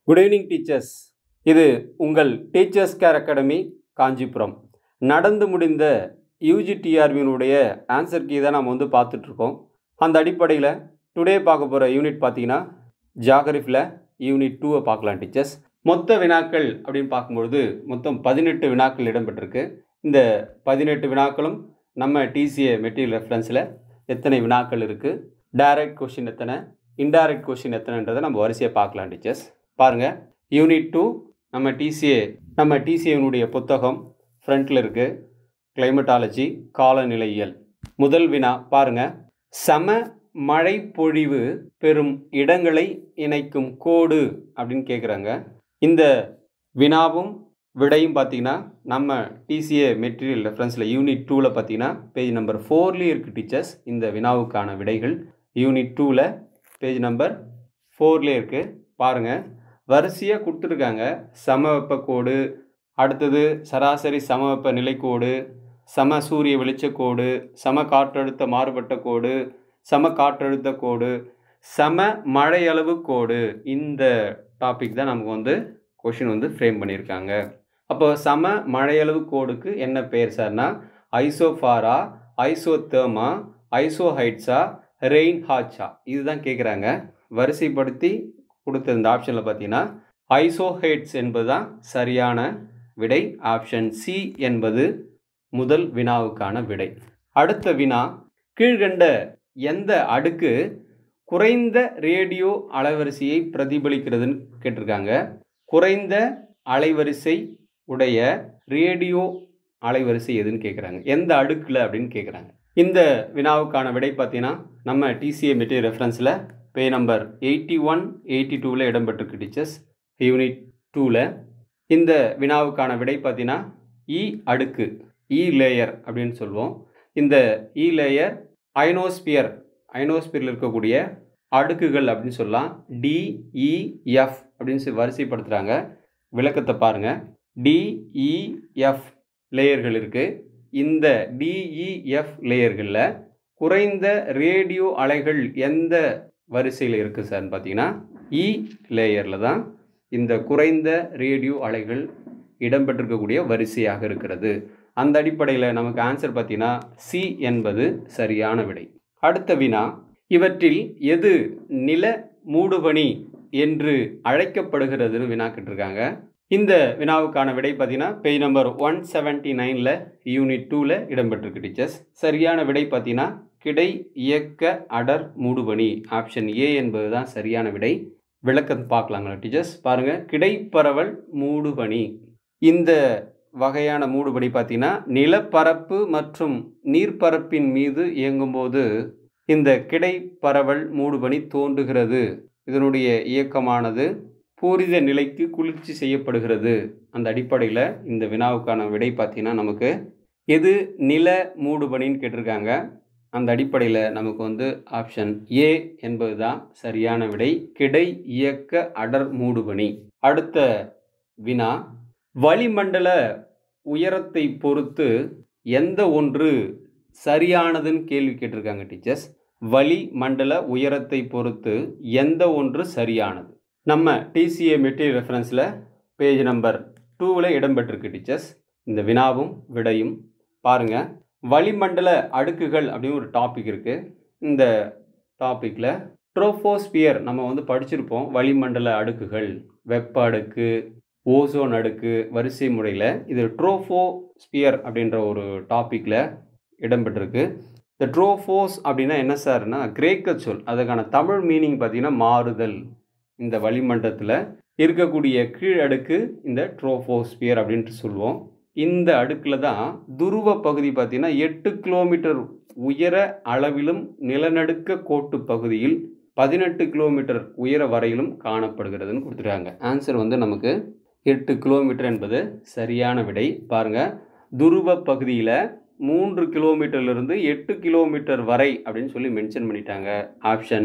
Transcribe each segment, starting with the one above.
good evening teachers இது உங்கள் teachers care academy Kanchipuram நடந்து முடிந்த யூஜிடிஆர்வியினுடைய ஆன்சர் கீ தான் நம்ம வந்து பார்த்துட்ருக்கோம் அந்த அடிப்படையில் டுடே பார்க்க போகிற யூனிட் பார்த்தீங்கன்னா ஜாகிரஃபியில் யூனிட் டூவை பார்க்கலாம் டீச்சர்ஸ் மொத்த வினாக்கள் அப்படின்னு பார்க்கும்பொழுது மொத்தம் பதினெட்டு வினாக்கள் இடம்பெற்றிருக்கு இந்த பதினெட்டு வினாக்களும் நம்ம டிசிஏ மெட்டீரியல் ரெஃபரன்ஸில் எத்தனை வினாக்கள் இருக்குது டைரக்ட் கொஷின் எத்தனை இன்டைரக்ட் கொஷின் எத்தனைன்றதை நம்ம வரிசையாக பார்க்கலாம் டீச்சர்ஸ் பாருங்கள் யூனிட் டூ நம்ம டிசிஏ நம்ம டிசிஏனுடைய புத்தகம் ஃப்ரண்ட்டில் இருக்குது கிளைமட்டாலஜி காலநிலையியல் முதல் வினா பாருங்கள் சம மழை பொழிவு பெறும் இடங்களை இணைக்கும் கோடு அப்படின்னு கேட்குறாங்க இந்த வினாவும் விடையும் பார்த்தீங்கன்னா நம்ம டிசிஏ மெட்டீரியல் ரெஃபரன்ஸில் யூனிட் டூவில் பார்த்தீங்கன்னா பேஜ் நம்பர் ஃபோர்லேயும் இருக்குது டீச்சர்ஸ் இந்த வினாவுக்கான விடைகள் யூனிட் டூவில் பேஜ் நம்பர் ஃபோர்லேயே இருக்குது பாருங்கள் வரிசையாக கொடுத்துருக்காங்க சமவெப்ப கோடு அடுத்தது சராசரி சமவெப்ப நிலைக்கோடு சம சூரிய வெளிச்சக்கோடு சம காற்றழுத்த மாறுபட்ட கோடு சம காற்றழுத்த கோடு சம மழையளவு கோடு இந்த டாபிக் தான் நமக்கு வந்து கொஷின் வந்து ஃப்ரேம் பண்ணியிருக்காங்க அப்போ சம மழையளவு கோடுக்கு என்ன பேர் சார்னா ஐசோஃபாரா ஐசோதேர்மா ஐசோஹைட்ஸா ரெயின் ஹாச்சா இதுதான் கேட்குறாங்க வரிசைப்படுத்தி கொடுத்த இந்த ஆப்ஷனில் பார்த்தீங்கன்னா ஐசோஹைட்ஸ் என்பது தான் சரியான விடை ஆப்ஷன் சி என்பது முதல் வினாவுக்கான விடை அடுத்த வினா கீழ்கண்ட எந்த அடுக்கு குறைந்த ரேடியோ அலைவரிசையை பிரதிபலிக்கிறதுன்னு கேட்டிருக்காங்க குறைந்த அலைவரிசை உடைய ரேடியோ அலைவரிசை எதுன்னு கேட்குறாங்க எந்த அடுக்கில் அப்படின்னு கேட்குறாங்க இந்த வினாவுக்கான விடை பார்த்தீங்கன்னா நம்ம டிசிஏ மெட்டீரியல் ரெஃபரன்ஸில் page number eighty one eighty டூவில் இடம்பெற்றிருக்கு டீச்சர்ஸ் யூனிட் டூவில் இந்த வினாவுக்கான விடை பார்த்தீங்கன்னா இ அடுக்கு இ லேயர் அப்படின்னு சொல்லுவோம் இந்த இ லேயர் ஐனோஸ்பியர் ஐனோஸ்பியரில் இருக்கக்கூடிய அடுக்குகள் அப்படின்னு சொல்லலாம் டிஇஎஃப் அப்படின்னு சொல்லி வரிசைப்படுத்துகிறாங்க விளக்கத்தை பாருங்கள் டிஇஎஃப் லேயர்கள் இருக்குது இந்த டிஇஎஃப் லேயர்களில் குறைந்த ரேடியோ அலைகள் எந்த வரிசையில் இருக்குது சார்னு பார்த்தீங்கன்னா இ லேயரில் தான் இந்த குறைந்த ரேடியோ அலைகள் இடம்பெற்றிருக்கக்கூடிய வரிசையாக இருக்கிறது அந்த அடிப்படையில் நமக்கு ஆன்சர் பார்த்தீங்கன்னா சி என்பது சரியான விடை அடுத்த வினா இவற்றில் எது நில மூடுபனி என்று அழைக்கப்படுகிறதுன்னு வினா கேட்டிருக்காங்க இந்த வினாவுக்கான விடை பார்த்தீங்கன்னா பேஜ் நம்பர் ஒன் செவன்ட்டி நைனில் யூனிட் டூவில் இடம்பெற்றிருக்கு டீச்சர்ஸ் சரியான விடை பார்த்தீங்கன்னா கிடை இயக்க அடர் மூடுபனி ஆப்ஷன் ஏ என்பது தான் சரியான விடை விளக்கம் பார்க்கலாங்களா டீச்சர்ஸ் பாருங்கள் கிடைப்பரவல் மூடுபனி இந்த வகையான மூடுபனி பார்த்தீங்கன்னா நிலப்பரப்பு மற்றும் நீர்ப்பரப்பின் மீது இயங்கும்போது இந்த கிடைப்பரவல் மூடுபனி தோன்றுகிறது இதனுடைய இயக்கமானது பூரித நிலைக்கு குளிர்ச்சி செய்யப்படுகிறது அந்த அடிப்படையில் இந்த வினாவுக்கான விடை பார்த்தீங்கன்னா நமக்கு எது நில மூடுபனின்னு கேட்டிருக்காங்க அந்த அடிப்படையில் நமக்கு வந்து ஆப்ஷன் ஏ என்பது தான் சரியான விடை கிடை இயக்க அடர் மூடுபனி அடுத்த வினா வளிமண்டல உயரத்தை பொறுத்து எந்த ஒன்று சரியானதுன்னு கேள்வி கேட்டிருக்காங்க டீச்சர்ஸ் வளி மண்டல உயரத்தை பொறுத்து எந்த ஒன்று சரியானது நம்ம டிசிஏ மெட்டீரியல் ரெஃபரன்ஸில் பேஜ் நம்பர் டூவில் இடம்பெற்றிருக்கு டீச்சர்ஸ் இந்த வினாவும் விடையும் பாருங்கள் வளிமண்டல அடுக்குகள் அப்படின்னு ஒரு டாபிக் இருக்குது இந்த டாப்பிக்கில் ட்ரோஃபோஸ்பியர் நம்ம வந்து படிச்சிருப்போம் வளிமண்டல அடுக்குகள் வெப்ப அடுக்கு ஓசோன் அடுக்கு வரிசை முறையில் இது ட்ரோஃபோஸ்பியர் அப்படின்ற ஒரு டாப்பிக்கில் இடம்பெற்றிருக்கு இந்த ட்ரோஃபோஸ் அப்படின்னா என்ன சார்னா கிரேக்க சொல் அதுக்கான தமிழ் மீனிங் பார்த்திங்கன்னா மாறுதல் இந்த வளிமண்டலத்தில் இருக்கக்கூடிய கீழ் அடுக்கு இந்த ட்ரோஃபோஸ்பியர் அப்படின்ட்டு சொல்லுவோம் இந்த அடுக்கில் தான் துருவ பகுதி பார்த்திங்கன்னா எட்டு கிலோமீட்டர் உயர அளவிலும் நிலநடுக்க கோட்டு பகுதியில் பதினெட்டு கிலோமீட்டர் உயர வரையிலும் காணப்படுகிறதுன்னு கொடுத்துருக்காங்க ஆன்சர் வந்து நமக்கு எட்டு கிலோமீட்டர் என்பது சரியான விடை பாருங்கள் துருவ பகுதியில் மூன்று கிலோமீட்டர்லேருந்து எட்டு கிலோமீட்டர் வரை அப்படின்னு சொல்லி மென்ஷன் பண்ணிட்டாங்க ஆப்ஷன்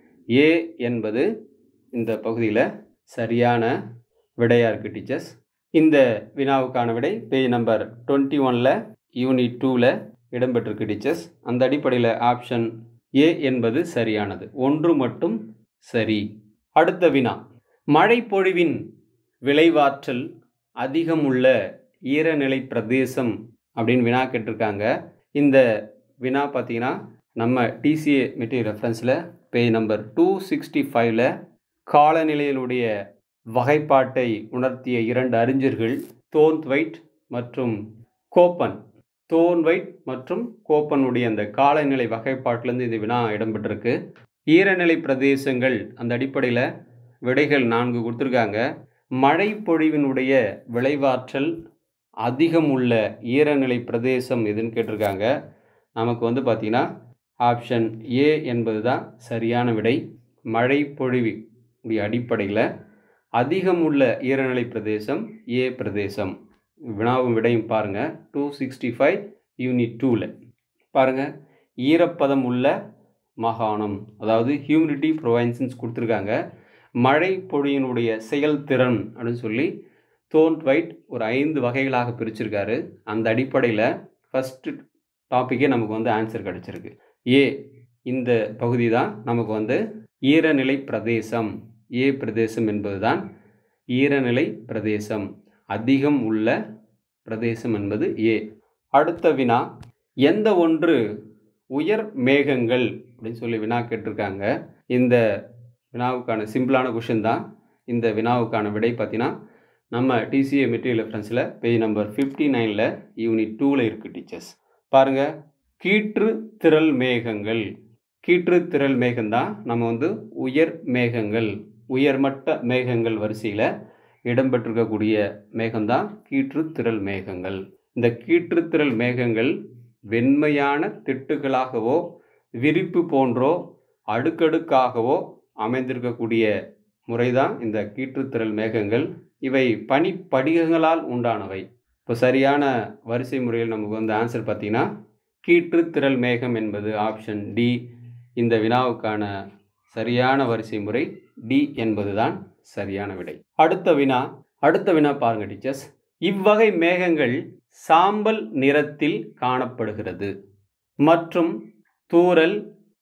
ஏ என்பது இந்த பகுதியில் சரியான விடையாக இருக்குது டீச்சர்ஸ் இந்த வினாவுக்கான விடை பேஜ் நம்பர் டுவெண்ட்டி ஒனில் யூனிட் டூவில் இடம்பெற்றிருக்கு டீச்சர்ஸ் அந்த அடிப்படையில் ஆப்ஷன் ஏ என்பது சரியானது ஒன்று மட்டும் சரி அடுத்த வினா மழைப்பொழிவின் விளைவாற்றல் அதிகமுள்ள ஈரநிலை பிரதேசம் அப்படின்னு வினா கேட்டிருக்காங்க இந்த வினா பார்த்தீங்கன்னா நம்ம டிசிஏ மெட்டீரியல் ரெஃபரன்ஸில் பேஜ் நம்பர் டூ சிக்ஸ்டி ஃபைவ்ல காலநிலையினுடைய வகைப்பாட்டை உணர்த்திய இரண்டு அறிஞர்கள் தோன்த்வைட் மற்றும் கோப்பன் தோன்வைட் மற்றும் கோப்பனுடைய அந்த காலநிலை வகைப்பாட்டிலேருந்து இந்த வினா இடம்பெற்றிருக்கு ஈரநிலை பிரதேசங்கள் அந்த அடிப்படையில் விடைகள் நான்கு கொடுத்துருக்காங்க மழை பொழிவினுடைய விளைவாற்றல் அதிகம் உள்ள ஈரநிலை பிரதேசம் எதுன்னு கேட்டிருக்காங்க நமக்கு வந்து பார்த்திங்கன்னா ஆப்ஷன் ஏ என்பது தான் சரியான விடை மழை பொழிவு உடைய அடிப்படையில் அதிகம் உள்ள ஈரநிலை பிரதேசம் ஏ பிரதேசம் வினாவும் விடையும் பாருங்கள் டூ சிக்ஸ்டி ஃபைவ் யூனிட் டூவில் பாருங்கள் ஈரப்பதம் உள்ள மாகாணம் அதாவது ஹியூமிடிட்டி ப்ரொவைன்சன்ஸ் கொடுத்துருக்காங்க மழை பொழியினுடைய செயல்திறன் அப்படின்னு சொல்லி தோன்ட் வைட் ஒரு ஐந்து வகைகளாக பிரிச்சிருக்காரு அந்த அடிப்படையில் ஃபஸ்ட்டு டாப்பிக்கே நமக்கு வந்து ஆன்சர் கிடச்சிருக்கு ஏ இந்த பகுதி தான் நமக்கு வந்து ஈரநிலை பிரதேசம் ஏ பிரதேசம் என்பது தான் ஈரநிலை பிரதேசம் அதிகம் உள்ள பிரதேசம் என்பது ஏ அடுத்த வினா எந்த ஒன்று உயர் மேகங்கள் அப்படின்னு சொல்லி வினா கேட்டிருக்காங்க இந்த வினாவுக்கான சிம்பிளான கொஷின் தான் இந்த வினாவுக்கான விடை பார்த்தீங்கன்னா நம்ம டிசிஏ மெட்டீரியல் ரெஃபரன்ஸில் பேஜ் நம்பர் ஃபிஃப்டி நைனில் யூனிட் டூவில் இருக்குது டீச்சர்ஸ் பாருங்கள் கீற்று திரள் மேகங்கள் கீற்று திரள் மேகம்தான் நம்ம வந்து உயர் மேகங்கள் உயர்மட்ட மேகங்கள் வரிசையில் இடம்பெற்றிருக்கக்கூடிய மேகம்தான் கீற்று திரள் மேகங்கள் இந்த கீற்று திரள் மேகங்கள் வெண்மையான திட்டுகளாகவோ விரிப்பு போன்றோ அடுக்கடுக்காகவோ அமைந்திருக்கக்கூடிய முறைதான் இந்த கீற்றுத்திரள் மேகங்கள் இவை பனிப்படிகங்களால் உண்டானவை இப்போ சரியான வரிசை முறையில் நமக்கு வந்து ஆன்சர் பார்த்தீங்கன்னா கீற்றுத்திரள் மேகம் என்பது ஆப்ஷன் டி இந்த வினாவுக்கான சரியான வரிசை முறை டி என்பதுதான் சரியான விடை அடுத்த வினா அடுத்த வினா பாருங்க டீச்சர்ஸ் இவ்வகை மேகங்கள் சாம்பல் நிறத்தில் காணப்படுகிறது மற்றும் தூறல்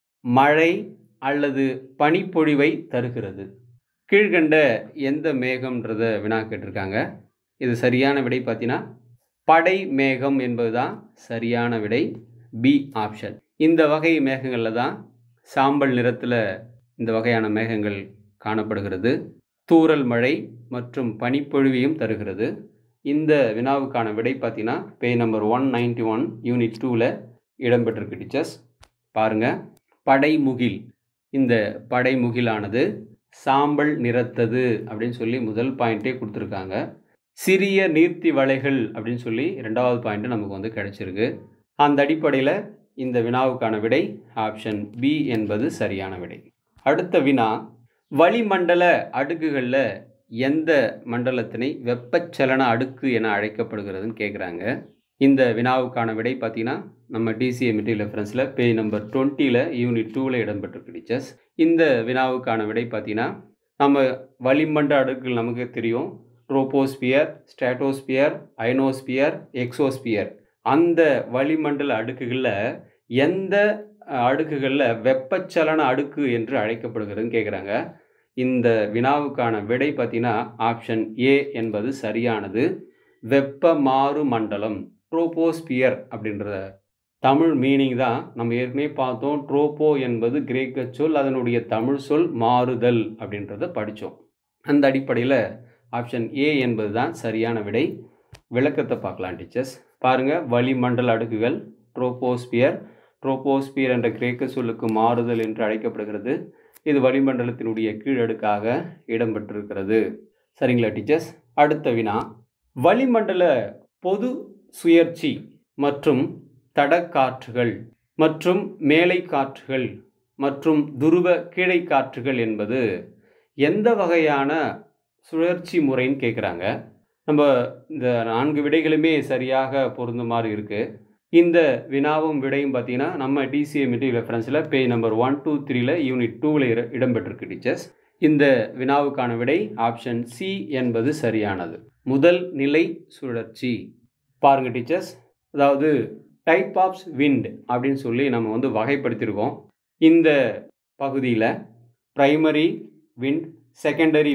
மழை அல்லது பனிப்பொழிவை தருகிறது கீழ்கண்ட எந்த மேகம்ன்றத வினா கேட்டிருக்காங்க இது சரியான விடை பார்த்தீங்கன்னா படை மேகம் என்பது தான் சரியான விடை பி ஆப்ஷன் இந்த வகை மேகங்களில் தான் சாம்பல் நிறத்தில் இந்த வகையான மேகங்கள் காணப்படுகிறது தூறல் மழை மற்றும் பனிப்பொழிவையும் தருகிறது இந்த வினாவுக்கான விடை பார்த்தீங்கன்னா page number one ninety one unit டூவில் இடம்பெற்றிருக்கு டீச்சர்ஸ் பாருங்கள் படைமுகில் இந்த படைமுகிலானது சாம்பல் நிறத்தது அப்படின்னு சொல்லி முதல் பாயிண்ட்டே கொடுத்துருக்காங்க சிறிய நீர்த்தி வலைகள் அப்படின்னு சொல்லி ரெண்டாவது பாயிண்ட்டு நமக்கு வந்து கிடைச்சிருக்கு அந்த அடிப்படையில் இந்த வினாவுக்கான விடை ஆப்ஷன் பி என்பது சரியான விடை அடுத்த வினா வளிமண்டல அடுக்குகளில் எந்த மண்டலத்தினை வெப்பச்சலன அடுக்கு என அழைக்கப்படுகிறதுன்னு கேட்குறாங்க இந்த வினாவுக்கான விடை பார்த்தீங்கன்னா நம்ம டிசிஏ மெட்டீரியல் ரெஃபரன்ஸில் பேஜ் நம்பர் டுவெண்ட்டியில் யூனிட் டூவில் இடம்பெற்றிருக்கு டீச்சர்ஸ் இந்த வினாவுக்கான விடை பார்த்தீங்கன்னா நம்ம வளிமண்டல அடுக்குகள் நமக்கு தெரியும் ட்ரோபோஸ்பியர் ஸ்ட்ராட்டோஸ்பியர் ஐனோஸ்பியர் எக்ஸோஸ்பியர் அந்த வளிமண்டல அடுக்குகளில் எந்த அடுக்குகளில் வெப்பச்சலன அடுக்கு என்று அழைக்கப்படுகிறதுன்னு கேட்குறாங்க இந்த வினாவுக்கான விடை பார்த்தீங்கன்னா ஆப்ஷன் ஏ என்பது சரியானது வெப்ப மாறு மண்டலம் ட்ரோபோஸ்பியர் அப்படின்ற தமிழ் மீனிங் தான் நம்ம ஏற்கனவே பார்த்தோம் ட்ரோப்போ என்பது கிரேக்க சொல் அதனுடைய தமிழ் சொல் மாறுதல் அப்படின்றத படித்தோம் அந்த அடிப்படையில் ஆப்ஷன் ஏ என்பது தான் சரியான விடை விளக்கத்தை பார்க்கலாம் டீச்சர்ஸ் பாருங்கள் வளிமண்டல அடுக்குகள் ட்ரோபோஸ்பியர் ட்ரோபோஸ்பியர் என்ற கிரேக்க சொல்லுக்கு மாறுதல் என்று அழைக்கப்படுகிறது இது வளிமண்டலத்தினுடைய கீழடுக்காக இடம்பெற்றிருக்கிறது சரிங்களா டீச்சர்ஸ் அடுத்த வினா வளிமண்டல பொது சுயற்சி மற்றும் தடக்காற்றுகள் மற்றும் மேலை காற்றுகள் மற்றும் துருவ கீழை காற்றுகள் என்பது எந்த வகையான சுழற்சி முறைன்னு கேட்குறாங்க நம்ம இந்த நான்கு விடைகளுமே சரியாக பொருந்துமாறு இருக்குது இந்த வினாவும் விடையும் பார்த்தீங்கன்னா நம்ம டிசிஏ மெட்டீரியல் ரெஃபரன்ஸில் பேஜ் நம்பர் ஒன் டூ த்ரீல யூனிட் டூவில் இடம்பெற்றிருக்கு டீச்சர்ஸ் இந்த வினாவுக்கான விடை ஆப்ஷன் சி என்பது சரியானது முதல் நிலை சுழற்சி பாருங்க டீச்சர்ஸ் அதாவது டைப் ஆஃப்ஸ் விண்ட் அப்படின்னு சொல்லி நம்ம வந்து வகைப்படுத்தியிருக்கோம் இந்த பகுதியில் primary wind secondary wind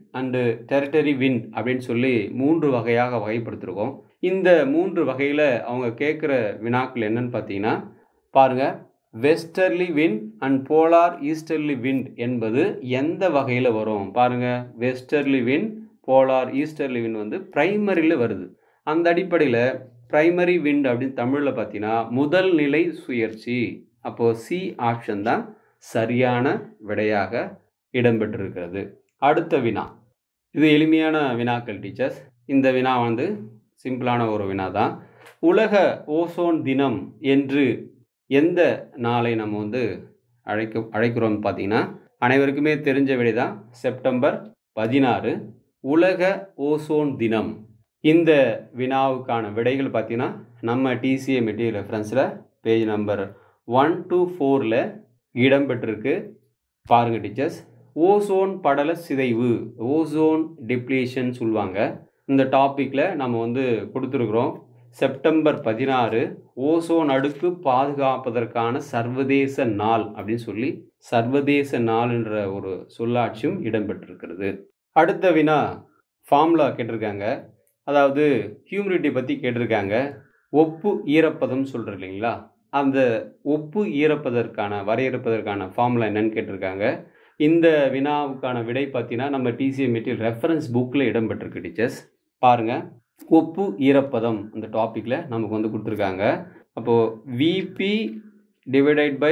and tertiary wind அப்படின்னு சொல்லி மூன்று வகையாக வகைப்படுத்திருக்கோம் இந்த மூன்று வகையில் அவங்க கேட்குற வினாக்கள் என்னன்னு பார்த்தீங்கன்னா பாருங்கள் westerly wind and polar easterly wind என்பது எந்த வகையில் வரும் பாருங்கள் westerly wind polar easterly wind வந்து ப்ரைமரியில் வருது அந்த அடிப்படையில் ப்ரைமரி விண்ட் அப்படின்னு தமிழில் பார்த்தீங்கன்னா முதல் நிலை சுயற்சி அப்போது சி ஆப்ஷன் தான் சரியான விடையாக இடம்பெற்றிருக்கிறது அடுத்த வினா இது எளிமையான வினாக்கள் டீச்சர்ஸ் இந்த வினா வந்து சிம்பிளான ஒரு வினா தான் உலக ஓசோன் தினம் என்று எந்த நாளை நம்ம வந்து அழைக்க அழைக்கிறோம் பார்த்தீங்கன்னா அனைவருக்குமே தெரிஞ்ச விடை தான் செப்டம்பர் பதினாறு உலக ஓசோன் தினம் இந்த வினாவுக்கான விடைகள் பார்த்தீங்கன்னா நம்ம டிசிஏ மெட்டீரியல் ரெஃபரன்ஸில் பேஜ் நம்பர் ஒன் டு ஃபோரில் இடம்பெற்றிருக்கு பாருங்கள் டீச்சர்ஸ் ஓசோன் படல சிதைவு ஓசோன் டிப்ளீஷன் சொல்லுவாங்க இந்த டாப்பிக்கில் நம்ம வந்து கொடுத்துருக்குறோம் செப்டம்பர் பதினாறு ஓசோன் அடுக்கு பாதுகாப்பதற்கான சர்வதேச நாள் அப்படின்னு சொல்லி சர்வதேச நாள் என்ற ஒரு சொல்லாட்சியும் இடம்பெற்றிருக்கிறது அடுத்த வினா ஃபார்முலா கேட்டிருக்காங்க அதாவது ஹியூமிடிட்டி பற்றி கேட்டிருக்காங்க ஒப்பு ஈரப்பதம் சொல்கிற இல்லைங்களா அந்த ஒப்பு ஈரப்பதற்கான வரையறுப்பதற்கான ஃபார்முலா என்னன்னு கேட்டிருக்காங்க இந்த வினாவுக்கான விடை பார்த்தீங்கன்னா நம்ம டிசிஏ மெட்டீரியல் ரெஃபரன்ஸ் புக்கில் இடம்பெற்றிருக்கு டீச்சர்ஸ் பாருங்கள் ஒப்பு ஈரப்பதம் அந்த டாப்பிக்கில் நமக்கு வந்து கொடுத்துருக்காங்க அப்போது VP divided by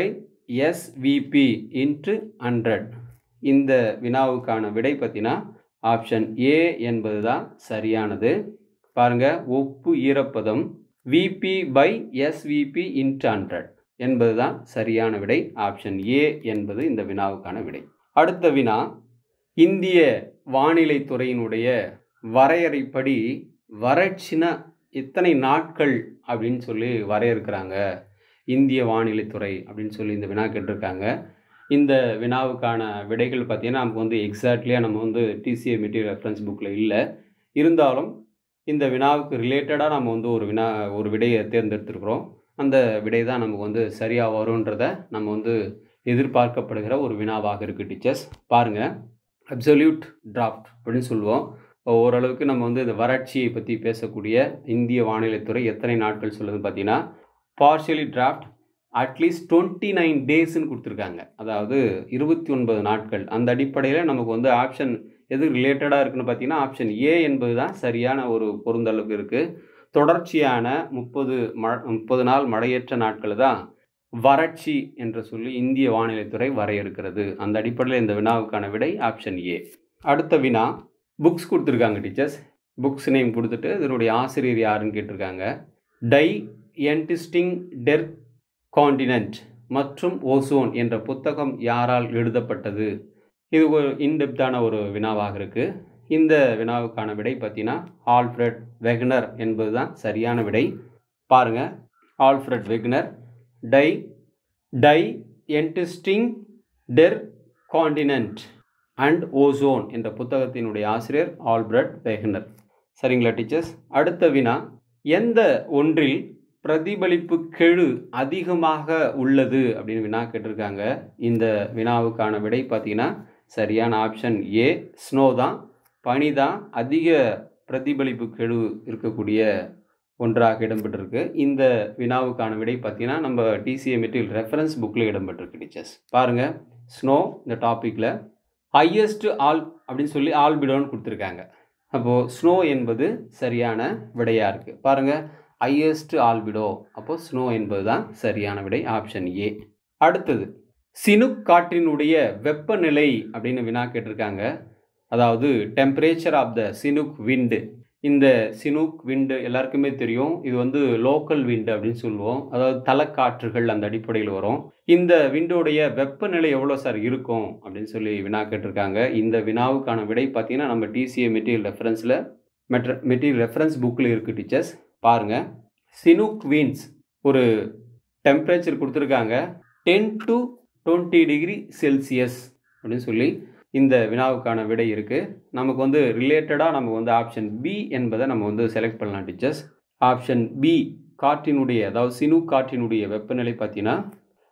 SVP into hundred இந்த வினாவுக்கான விடை பார்த்தீங்கன்னா ஆப்ஷன் ஏ என்பது தான் சரியானது பாருங்கள் ஒப்பு ஈரப்பதம் VP by SVP into hundred என்பது தான் சரியான விடை ஆப்ஷன் ஏ என்பது இந்த வினாவுக்கான விடை அடுத்த வினா இந்திய வானிலை துறையினுடைய வரையறைப்படி வறட்சினா எத்தனை நாட்கள் அப்படின்னு சொல்லி வரையறுக்கிறாங்க இந்திய வானிலைத்துறை அப்படின்னு சொல்லி இந்த வினா கேட்டிருக்காங்க இந்த வினாவுக்கான விடைகள் பார்த்தீங்கன்னா நமக்கு வந்து எக்ஸாக்ட்லியாக நம்ம வந்து டிசிஏ மெட்டீரியல் ரெஃபரன்ஸ் புக்கில் இல்லை இருந்தாலும் இந்த வினாவுக்கு ரிலேட்டடாக நம்ம வந்து ஒரு வினா ஒரு விடையை தேர்ந்தெடுத்திருக்கிறோம் அந்த விடை தான் நமக்கு வந்து சரியாக வரும்ன்றத நம்ம வந்து எதிர்பார்க்கப்படுகிற ஒரு வினாவாக இருக்குது டீச்சர்ஸ் பாருங்கள் அப்சல்யூட் டிராஃப்ட் அப்படின்னு சொல்லுவோம் ஓரளவுக்கு நம்ம வந்து இந்த வறட்சியை பற்றி பேசக்கூடிய இந்திய வானிலைத்துறை எத்தனை நாட்கள் சொல்லுதுன்னு பார்த்தீங்கன்னா partially draft at least twenty nine டேஸ்ன்னு கொடுத்துருக்காங்க அதாவது இருபத்தி ஒன்பது நாட்கள் அந்த அடிப்படையில் நமக்கு வந்து ஆப்ஷன் எது ரிலேட்டடாக இருக்குன்னு பார்த்தீங்கன்னா ஆப்ஷன் ஏ என்பது தான் சரியான ஒரு பொருந்தளவுக்கு இருக்குது தொடர்ச்சியான முப்பது ம முப்பது நாள் மழையற்ற நாட்கள் தான் வறட்சி என்று சொல்லி இந்திய வானிலைத்துறை வரையறுக்கிறது அந்த அடிப்படையில் இந்த வினாவுக்கான விடை ஆப்ஷன் ஏ அடுத்த வினா புக்ஸ் கொடுத்துருக்காங்க டீச்சர்ஸ் புக்ஸ் நேம் கொடுத்துட்டு இதனுடைய ஆசிரியர் யாருன்னு கேட்டிருக்காங்க டை என்டிஸ்டிங் டெர் காண்டினென்ட் மற்றும் ஓசோன் என்ற புத்தகம் யாரால் எழுதப்பட்டது இது ஒரு இன்டெப்தான ஒரு வினாவாக இருக்குது இந்த வினாவுக்கான விடை பார்த்தீங்கன்னா ஆல்ஃப்ரெட் வெக்னர் என்பது தான் சரியான விடை பாருங்கள் Alfred Wegener Die Die Entstehung der Kontinente and Ozeane என்ற புத்தகத்தினுடைய ஆசிரியர் ஆல்பிரட் வெகனர் சரிங்களா டீச்சர்ஸ் அடுத்த வினா எந்த ஒன்றில் பிரதிபலிப்பு கெழு அதிகமாக உள்ளது அப்படின்னு வினா கேட்டிருக்காங்க இந்த வினாவுக்கான விடை பார்த்தீங்கன்னா சரியான ஆப்ஷன் ஏ ஸ்னோ தான் பனி தான் அதிக பிரதிபலிப்பு கெழு இருக்கக்கூடிய ஒன்றாக இடம்பெற்றிருக்கு இந்த வினாவுக்கான விடை பார்த்தீங்கன்னா நம்ம டிசிஏ மெட்டீரியல் ரெஃபரன்ஸ் புக்கில் இடம்பெற்றிருக்கு டீச்சர்ஸ் பாருங்கள் ஸ்னோ இந்த டாப்பிக்கில் ஹையஸ்ட் ஆல் அப்படின்னு சொல்லி ஆல்பிடோன்னு கொடுத்துருக்காங்க அப்போது ஸ்னோ என்பது சரியான விடையாக இருக்குது பாருங்கள் ஹையஸ்ட் ஆல்பிடோ அப்போது ஸ்னோ என்பது தான் சரியான விடை ஆப்ஷன் ஏ அடுத்தது சினுக் காற்றினுடைய வெப்பநிலை அப்படின்னு வினா கேட்டிருக்காங்க அதாவது temperature of the Chinook wind இந்த சினுக் விண்டு எல்லாருக்குமே தெரியும் இது வந்து லோக்கல் விண்டு அப்படின்னு சொல்லுவோம் அதாவது தலக்காற்றுகள் அந்த அடிப்படையில் வரும் இந்த விண்டோடைய வெப்பநிலை எவ்வளோ சார் இருக்கும் அப்படின்னு சொல்லி வினா கேட்டிருக்காங்க இந்த வினாவுக்கான விடை பார்த்தீங்கன்னா நம்ம டிசிஏ மெட்டீரியல் ரெஃபரன்ஸில் மெட்ர மெட்டீரியல் ரெஃபரன்ஸ் புக்கில் இருக்குது டீச்சர்ஸ் பாருங்கள் சினுக் வின்ஸ் ஒரு டெம்பரேச்சர் கொடுத்துருக்காங்க ten to twenty degree Celsius அப்படின்னு சொல்லி இந்த வினாவுக்கான விடை இருக்குது நமக்கு வந்து ரிலேட்டடாக நமக்கு வந்து ஆப்ஷன் பி என்பதை நம்ம வந்து செலக்ட் பண்ணலாம் டீச்சர்ஸ் ஆப்ஷன் பி காற்றினுடைய அதாவது சினு காற்றினுடைய வெப்பநிலை பார்த்தீங்கன்னா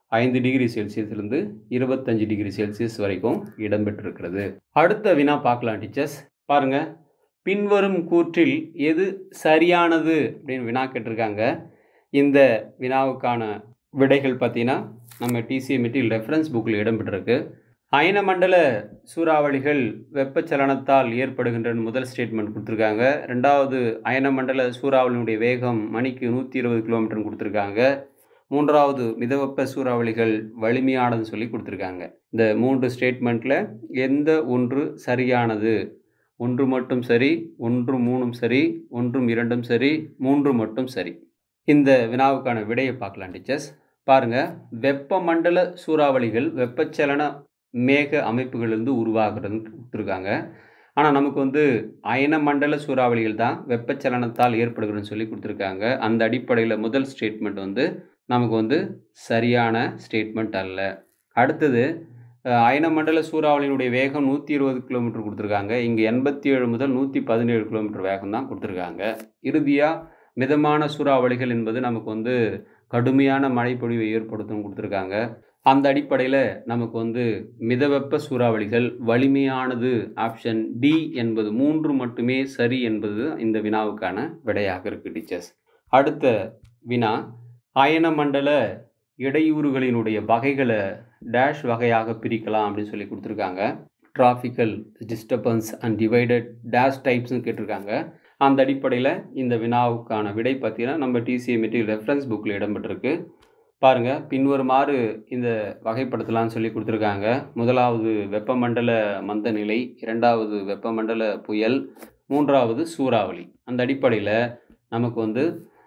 ஐந்து டிகிரி செல்சியஸ்லேருந்து இருபத்தஞ்சு டிகிரி செல்சியஸ் வரைக்கும் இடம்பெற்றிருக்கிறது அடுத்த வினா பார்க்கலாம் டீச்சர்ஸ் பாருங்க பின்வரும் கூற்றில் எது சரியானது அப்படின்னு வினா கேட்டிருக்காங்க இந்த வினாவுக்கான விடைகள் பார்த்தீங்கன்னா நம்ம டிசிஎம்இடியில் ரெஃபரன்ஸ் புக்கில் இடம்பெற்றிருக்கு அயனமண்டல சூறாவளிகள் வெப்பச்சலனத்தால் ஏற்படுகின்ற முதல் ஸ்டேட்மெண்ட் கொடுத்துருக்காங்க ரெண்டாவது அயனமண்டல சூறாவளியினுடைய வேகம் மணிக்கு நூற்றி இருபது கிலோமீட்டர்னு கொடுத்துருக்காங்க மூன்றாவது மிதவெப்ப சூறாவளிகள் வலிமையானதுன்னு சொல்லி கொடுத்துருக்காங்க இந்த மூன்று ஸ்டேட்மெண்ட்டில் எந்த ஒன்று சரியானது ஒன்று மட்டும் சரி ஒன்று மூணும் சரி ஒன்றும் இரண்டும் சரி மூன்று மட்டும் சரி இந்த வினாவுக்கான விடையை பார்க்கலாம் டீச்சர்ஸ் பாருங்கள் வெப்பமண்டல சூறாவளிகள் வெப்பச்சலன மேக அமைப்புகளிலிருந்து உருவாகிறதுன்னு கொடுத்துருக்காங்க ஆனால் நமக்கு வந்து அயனமண்டல சூறாவளிகள் தான் வெப்பச்சலனத்தால் ஏற்படுகிறதுன்னு சொல்லி கொடுத்துருக்காங்க அந்த அடிப்படையில் முதல் ஸ்டேட்மெண்ட் வந்து நமக்கு வந்து சரியான ஸ்டேட்மெண்ட் அல்ல அடுத்தது அயனமண்டல சூறாவளியினுடைய வேகம் நூற்றி இருபது கிலோமீட்டர் கொடுத்துருக்காங்க இங்கே எண்பத்தி ஏழு முதல் நூற்றி பதினேழு கிலோமீட்டர் வேகம் தான் கொடுத்துருக்காங்க இறுதியாக மிதமான சூறாவளிகள் என்பது நமக்கு வந்து கடுமையான மழைப்பொழிவை ஏற்படுத்தும் கொடுத்துருக்காங்க அந்த அடிப்படையில் நமக்கு வந்து மிதவெப்ப சூறாவளிகள் வலிமையானது ஆப்ஷன் டி என்பது மூன்று மட்டுமே சரி என்பது இந்த வினாவுக்கான விடையாக இருக்குது டீச்சர்ஸ் அடுத்த வினா அயனமண்டல இடையூறுகளினுடைய வகைகளை டேஷ் வகையாக பிரிக்கலாம் அப்படின்னு சொல்லி கொடுத்துருக்காங்க tropical disturbance and divided dash டைப்ஸ்னு கேட்டிருக்காங்க அந்த அடிப்படையில் இந்த வினாவுக்கான விடை பார்த்தீங்கன்னா நம்ம டிசிஎம்இடி ரெஃபரன்ஸ் புக்கில் இடம்பெற்றிருக்கு பாருங்கள் பின்வருமாறு இந்த வகைப்படுத்தலாம்னு சொல்லி கொடுத்துருக்காங்க முதலாவது வெப்பமண்டல மந்த நிலை இரண்டாவது வெப்பமண்டல புயல் மூன்றாவது சூறாவளி அந்த அடிப்படையில் நமக்கு வந்து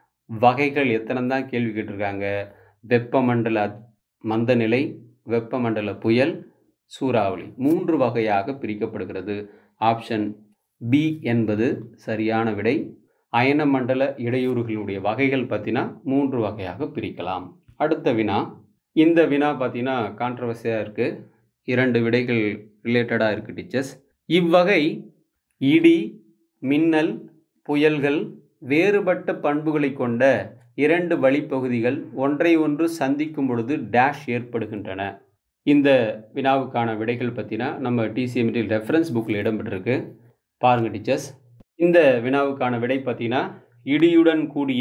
வகைகள் எத்தனை தான் கேள்வி கேட்டிருக்காங்க வெப்பமண்டல மந்தநிலை வெப்பமண்டல புயல் சூறாவளி மூன்று வகையாக பிரிக்கப்படுகிறது ஆப்ஷன் பி என்பது சரியான விடை அயனமண்டல இடையூறுகளுடைய வகைகள் பார்த்தீங்கன்னா மூன்று வகையாக பிரிக்கலாம் அடுத்த வினா இந்த வினா பார்த்தீங்கன்னா கான்ட்ரவர்சியாக இருக்குது இரண்டு விடைகள் ரிலேட்டடாக இருக்குது டீச்சர்ஸ் இவ்வகை இடி மின்னல் புயல்கள் வேறுபட்ட பண்புகளை கொண்ட இரண்டு வழிப்பகுதிகள் ஒன்றை ஒன்று சந்திக்கும் பொழுது டேஷ் ஏற்படுகின்றன இந்த வினாவுக்கான விடைகள் பற்றினா நம்ம டிசிஎம்டி ரெஃபரன்ஸ் புக்கில் இடம்பெற்றிருக்கு பாருங்கள் டீச்சர்ஸ் இந்த வினாவுக்கான விடை பார்த்தீங்கன்னா இடியுடன் கூடிய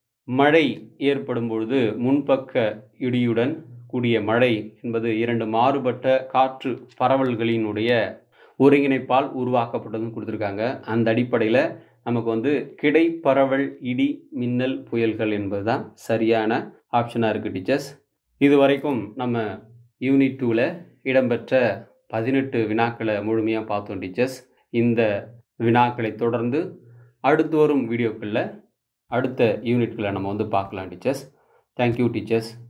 மழை ஏற்படும் பொழுது முன்பக்க இடியுடன் கூடிய மழை என்பது இரண்டு மாறுபட்ட காற்று பரவல்களினுடைய ஒருங்கிணைப்பால் உருவாக்கப்பட்டதுன்னு கொடுத்துருக்காங்க அந்த அடிப்படையில் நமக்கு வந்து கிடை பரவல் இடி மின்னல் புயல்கள் என்பது தான் சரியான ஆப்ஷனாக இருக்குது டீச்சர்ஸ் இது வரைக்கும் நம்ம யூனிட் டூவில் இடம்பெற்ற பதினெட்டு வினாக்களை முழுமையாக பார்த்தோம் டீச்சர்ஸ் இந்த வினாக்களை தொடர்ந்து அடுத்து வரும் வீடியோக்களில் அடுத்த யூனிட்களை நம்ம வந்து பார்க்கலாம் டீச்சர்ஸ் தேங்க்யூ டீச்சர்ஸ்